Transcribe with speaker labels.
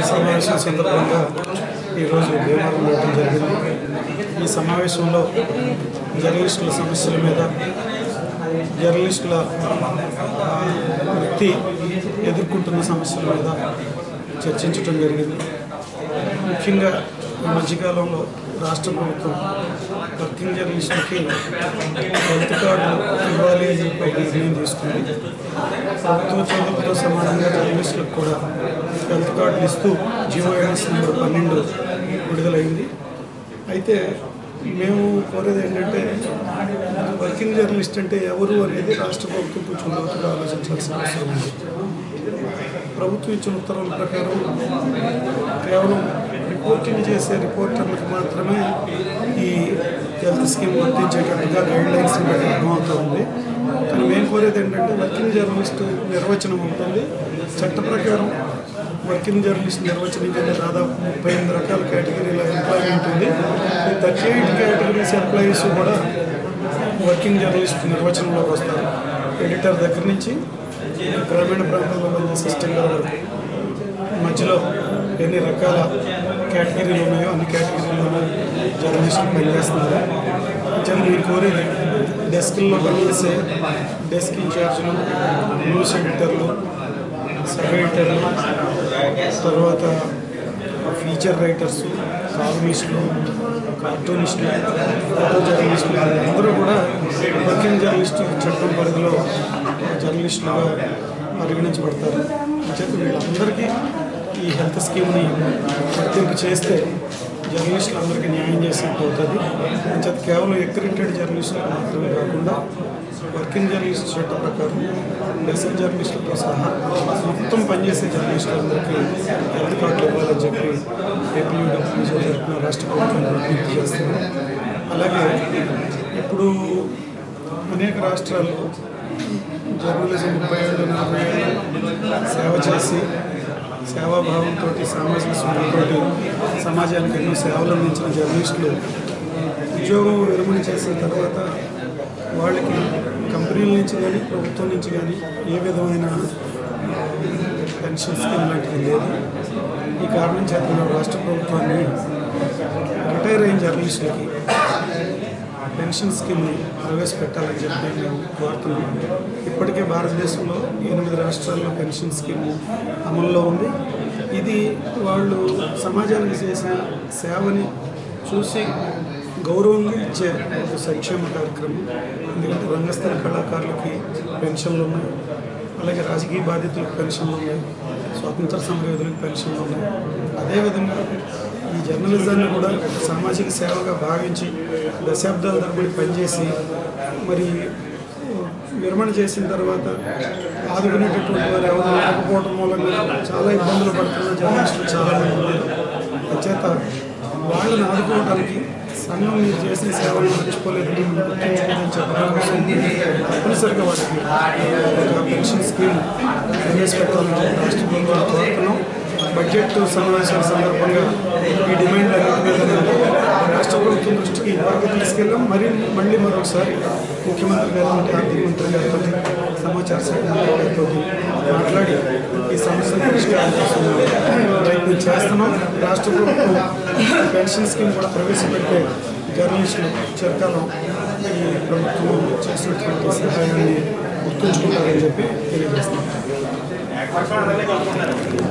Speaker 1: సమావేశం సందర్భంగా ఈరోజు భీమవరం వెళ్ళడం జరిగింది ఈ సమావేశంలో జర్నలిస్టుల సమస్యల మీద జర్నలిస్టుల వృత్తి ఎదుర్కొంటున్న సమస్యల మీద చర్చించడం జరిగింది ముఖ్యంగా ఈ మధ్యకాలంలో రాష్ట్ర ప్రభుత్వం వర్కింగ్ జర్నలిస్టులకి హెల్త్ కార్డులు ఇవ్వాలి అని చెప్పి ఒక నిర్ణయం తీసుకుంది ప్రభుత్వ ఉద్యోగులతో సమానంగా జర్నలిస్టులకు కూడా హెల్త్ కార్డులు ఇస్తూ జిఓఎంఎస్ నెంబర్ పన్నెండు విడుదలైంది అయితే మేము కోరేది ఏంటంటే వర్కింగ్ జర్నలిస్ట్ అంటే ఎవరు అనేది రాష్ట్ర ప్రభుత్వం కొంచెం లోతుగా ఆలోచించాల్సిన అవసరం ఉంది ప్రభుత్వం ఇచ్చిన ఉత్తర్వుల ప్రకారం కేవలం రిపోర్టింగ్ చేసే రిపోర్టర్లకు మాత్రమే ఈ హెల్త్ స్కీమ్ వర్తించేటట్టుగా గైడ్ లైన్స్ బట్టి అర్థమవుతుంది కానీ మేము కోరేది ఏంటంటే వర్కింగ్ జర్నలిస్ట్ నిర్వచనం ఉంటుంది చట్ట ప్రకారం వర్కింగ్ జర్నలిస్ట్ నిర్వచనించిన దాదాపు ముప్పై ఎనిమిది రకాల కేటగిరీల ఎంప్లాయ్మెంట్ ఉంది ఈ థర్టీ ఎయిట్ కేటగిరీస్ ఎంప్లాయీస్ కూడా వర్కింగ్ జర్నలిస్ట్ నిర్వచనంలోకి వస్తారు ఎడిటర్ దగ్గర నుంచి గ్రామీణ ప్రాంతంలో పనిచేసే సిస్టమ్ వరకు మధ్యలో ఎన్ని రకాల కేటగిరీలు ఉన్నాయో అన్ని కేటగిరీల్లోనూ జర్నలిస్టులు పనిచేస్తున్నారు చాలా మీరు కోరేది డెస్క్ల్లో పనిచేసే డెస్క్ ఇన్ఛార్జ్లు న్యూస్ ఎడిటర్లు సబ్ ఎడిటర్లు తర్వాత ఫీచర్ రైటర్స్ కాలమిస్టులు కార్టూనిస్టులు ఫోటో జర్నలిస్టులు అందరూ కూడా వర్కింగ్ జర్నలిస్ట్ చట్టం పరిధిలో జర్నలిస్టులుగా పరిగణించబడతారు చేత వీళ్ళందరికీ ఈ హెల్త్ స్కీమ్ని వర్తింపు చేస్తే జర్నలిస్టులందరికీ న్యాయం చేసినట్టు అవుతుంది చేత కేవలం ఎక్రిటెడ్ జర్నలిస్టులకు మాత్రమే కాకుండా వర్కింగ్ జర్నలిస్ట్ చట్ట ప్రకారం డెస్క్ జర్నలిస్టులతో సహా మొత్తం పనిచేసే జర్నలిస్టులందరికీ హెల్త్ కార్డులు ఇవ్వాలని చెప్పి ఏపీయూడబ్ల్యూజీ తరఫున రాష్ట్ర ప్రభుత్వం విజ్ఞప్తి చేస్తున్నాం అలాగే ఇప్పుడు అనేక రాష్ట్రాల్లో జర్నలిజం ముప్పై ఏళ్ళు నలభై ఏళ్ళు సేవ చేసి సేవాభావంతో సామాజిక స్పృహతో సమాజానికి ఎన్నో సేవలు అందించిన జర్నలిస్టులు ఉద్యోగం విరమణ చేసిన తర్వాత వాళ్ళకి కంపెనీల నుంచి కానీ ప్రభుత్వం నుంచి కానీ ఏ విధమైన పెన్షన్ స్కీమ్ లాంటిది లేదు ఈ కారణం చేత మన రాష్ట్ర ప్రభుత్వాన్ని రిటైర్ అయిన జర్నలిస్టులకి పెన్షన్ స్కీమ్ని ప్రవేశపెట్టాలని చెప్పి మేము కోరుతున్నాం ఇప్పటికే భారతదేశంలో ఎనిమిది రాష్ట్రాల్లో పెన్షన్ స్కీమ్ అమల్లో ఉంది ఇది వాళ్ళు సమాజానికి చేసిన సేవని చూసి గౌరవంగా ఇచ్చే ఒక సంక్షేమ కార్యక్రమం ఎందుకంటే రంగస్థల కళాకారులకి పెన్షన్లు ఉన్నాయి అలాగే రాజకీయ బాధితులకు పెన్షన్లు ఉన్నాయి స్వాతంత్ర సమరయోధులకు పెన్షన్లు ఉన్నాయి అదేవిధంగా ఈ జర్నలిజాన్ని కూడా ఒక సామాజిక సేవగా భావించి దశాబ్దాల తరబడి పనిచేసి మరి విరమణ చేసిన తర్వాత ఆదుకునేటటువంటి వారు ఎవరు లేకపోవడం మూలంగా చాలా ఇబ్బందులు పడుతున్న జర్నలిస్టులు చాలామంది ఉన్నారు అంచేత వాళ్ళని ఆదుకోవడానికి సంఘం మీరు చేసిన సేవలు మర్చిపోలేదు మేము గుర్తించుకోమని చెప్పడం కోసం తప్పనిసరిగా వాటికి ఒక పెన్షన్ స్కీమ్ ప్రవేశపెట్టాలని చెప్పి రాష్ట్ర ప్రభుత్వం కోరుతున్నాం బడ్జెట్ సమావేశాల సందర్భంగా ఈ డిమాండ్ అన్నింటి మీద రాష్ట్ర ప్రభుత్వం దృష్టికి ఇప్పటికే తీసుకెళ్ళాం మరి మళ్ళీ మరొకసారి ముఖ్యమంత్రి గారు ఆర్థిక మంత్రి గారితో సమాచార శాఖ మంత్రి గారితో మాట్లాడి ఈ సమస్యను పరిష్కారం కోసం ప్రయత్నం చేస్తున్నాం రాష్ట్ర ప్రభుత్వం ఈ పెన్షన్ స్కీమ్ కూడా ప్రవేశపెట్టే జర్నలిస్టులు చిరకాలం ఈ ప్రభుత్వం చేసినటువంటి సహాయాన్ని గుర్తుంచుకుంటారని చెప్పి తెలియజేస్తున్నాం